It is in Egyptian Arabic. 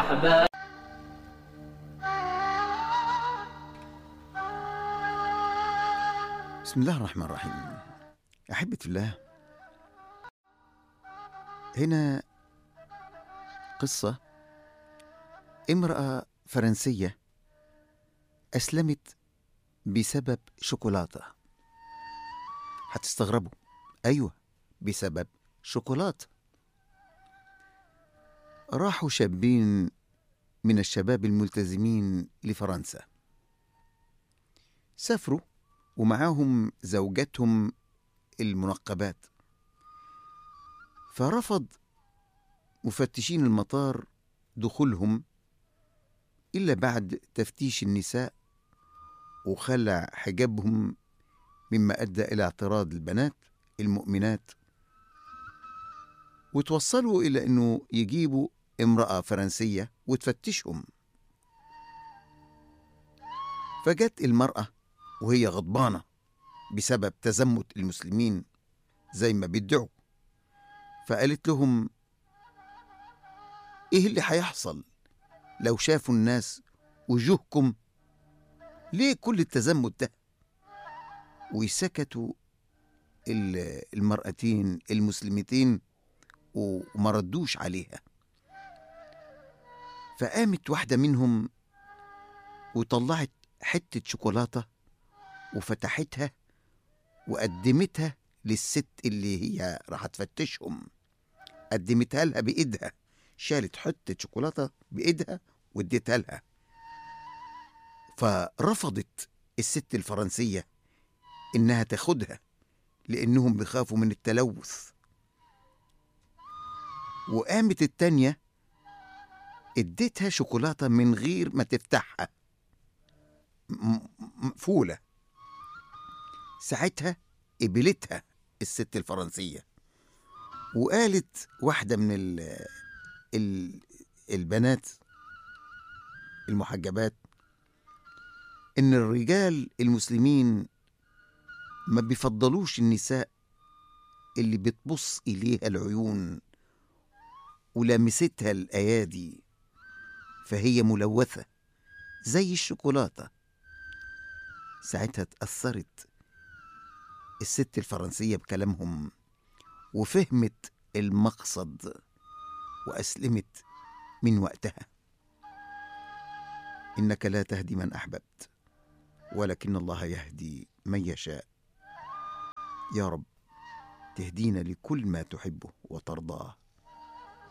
أحباب بسم الله الرحمن الرحيم أحبة الله هنا قصة امرأة فرنسية أسلمت بسبب شوكولاتة هتستغربوا أيوة بسبب شوكولاتة راحوا شابين من الشباب الملتزمين لفرنسا سافروا ومعاهم زوجاتهم المنقبات فرفض مفتشين المطار دخولهم إلا بعد تفتيش النساء وخلع حجابهم مما أدى إلى اعتراض البنات المؤمنات وتوصلوا إلى أنه يجيبوا امرأة فرنسية وتفتشهم فجت المرأة وهي غضبانة بسبب تزمت المسلمين زي ما بيدعوا فقالت لهم ايه اللي هيحصل لو شافوا الناس وجوهكم ليه كل التزمت ده وسكتوا ال- المرأتين المسلمتين وما ردوش عليها فقامت واحدة منهم وطلعت حتة شوكولاتة وفتحتها وقدمتها للست اللي هي راح تفتشهم قدمتها لها بإيدها شالت حتة شوكولاتة بإيدها واديتها لها فرفضت الست الفرنسية إنها تاخدها لأنهم بيخافوا من التلوث وقامت التانية اديتها شوكولاتة من غير ما تفتحها م- م- مقفولة ساعتها قبلتها الست الفرنسية وقالت واحدة من ال ال البنات المحجبات إن الرجال المسلمين ما بيفضلوش النساء اللي بتبص إليها العيون ولامستها الأيادي فهي ملوثة زي الشوكولاتة ساعتها اتأثرت الست الفرنسية بكلامهم وفهمت المقصد وأسلمت من وقتها إنك لا تهدي من أحببت ولكن الله يهدي من يشاء يا رب تهدينا لكل ما تحبه وترضاه